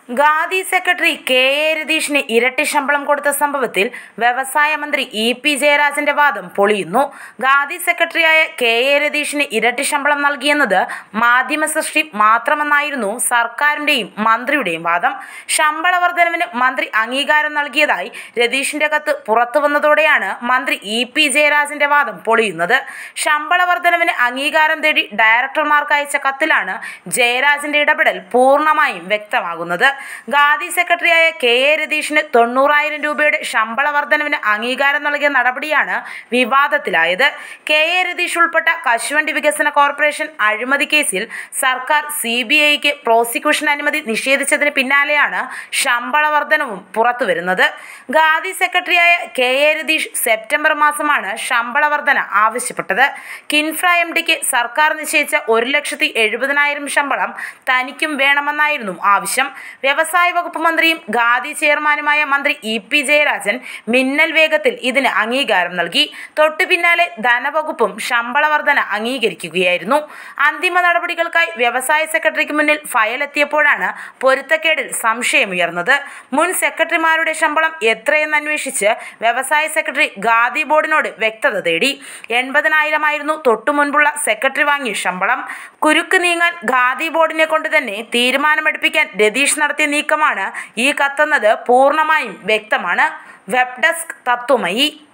khadi secretary K A രതീഷിന് ഇരട്ടി ശമ്പളം കൊടുത്ത സംഭവത്തിൽ വ്യവസായ മന്ത്രി ഇ പി ജയരാജന്റെ വാദം പൊളിയുന്നു ഖാദി സെക്രട്ടറിയായ കെ എ രതീഷിന് ഇരട്ടി ശമ്പളം നൽകിയെന്നത് മാധ്യമ സൃഷ്ടി മാത്രമെന്നായിരുന്നു സർക്കാരിന്റെയും മന്ത്രിയുടെയും വാദം ശമ്പള വർധനവിന് മന്ത്രി അംഗീകാരം നൽകിയതായി രതീഷിന്റെ കത്ത് പുറത്തു വന്നതോടെയാണ് മന്ത്രി ഇ പി ജയരാജന്റെ വാദം പൊളിയുന്നത് ശമ്പള വർധനവിന് അംഗീകാരം തേടി ഡയറക്ടർമാർക്ക് അയച്ച കത്തിലാണ് ജയരാജന്റെ ഇടപെടൽ പൂർണ്ണമായും വ്യക്തമാകുന്നത് ഖാദി സെക്രട്ടറിയായ കെ എ രതീഷിന് തൊണ്ണൂറായിരം രൂപയുടെ ശമ്പള വർധനവിന് അംഗീകാരം നൽകിയ നടപടിയാണ് വിവാദത്തിലായത് കെ എ രതീഷ് ഉൾപ്പെട്ട കശുവണ്ടി വികസന കോർപ്പറേഷൻ അഴിമതി കേസിൽ സർക്കാർ സി ബി ഐക്ക് പ്രോസിക്യൂഷൻ അനുമതി നിഷേധിച്ചതിന് പിന്നാലെയാണ് ശമ്പള വർധനവും പുറത്തുവരുന്നത് ഖാദി സെക്രട്ടറിയായ കെ എ രതീഷ് സെപ്റ്റംബർ മാസമാണ് ശമ്പള വർധന ആവശ്യപ്പെട്ടത് കിൻഫ്ര എം ഡിക്ക് സർക്കാർ നിശ്ചയിച്ച ഒരു ലക്ഷത്തി എഴുപതിനായിരം ശമ്പളം തനിക്കും വേണമെന്നായിരുന്നു ആവശ്യം വ്യവസായ വകുപ്പ് മന്ത്രിയും ഖാദി ചെയർമാനുമായ മന്ത്രി ഇ പി ജയരാജൻ മിന്നൽ വേഗത്തിൽ ഇതിന് അംഗീകാരം നൽകി തൊട്ടു പിന്നാലെ ധനവകുപ്പും ശമ്പള വർധന അംഗീകരിക്കുകയായിരുന്നു അന്തിമ നടപടികൾക്കായി വ്യവസായ സെക്രട്ടറിക്ക് മുന്നിൽ ഫയൽ എത്തിയപ്പോഴാണ് പൊരുത്തക്കേടിൽ സംശയമുയർന്നത് മുൻ സെക്രട്ടറിമാരുടെ ശമ്പളം എത്രയെന്ന് അന്വേഷിച്ച് വ്യവസായ സെക്രട്ടറി ഖാദി ബോർഡിനോട് വ്യക്തത തേടി എൺപതിനായിരമായിരുന്നു തൊട്ടു മുൻപുള്ള സെക്രട്ടറി വാങ്ങിയ ശമ്പളം കുരുക്ക് നീങ്ങാൻ ഖാദി ബോർഡിനെ കൊണ്ട് തന്നെ തീരുമാനമെടുപ്പിക്കാൻ രതീഷ് നടത്തിയ നീക്കമാണ് ഈ കത്തെന്നത് പൂർണ്ണമായും വ്യക്തമാണ് വെബ് ഡെസ്ക് തത്വമയി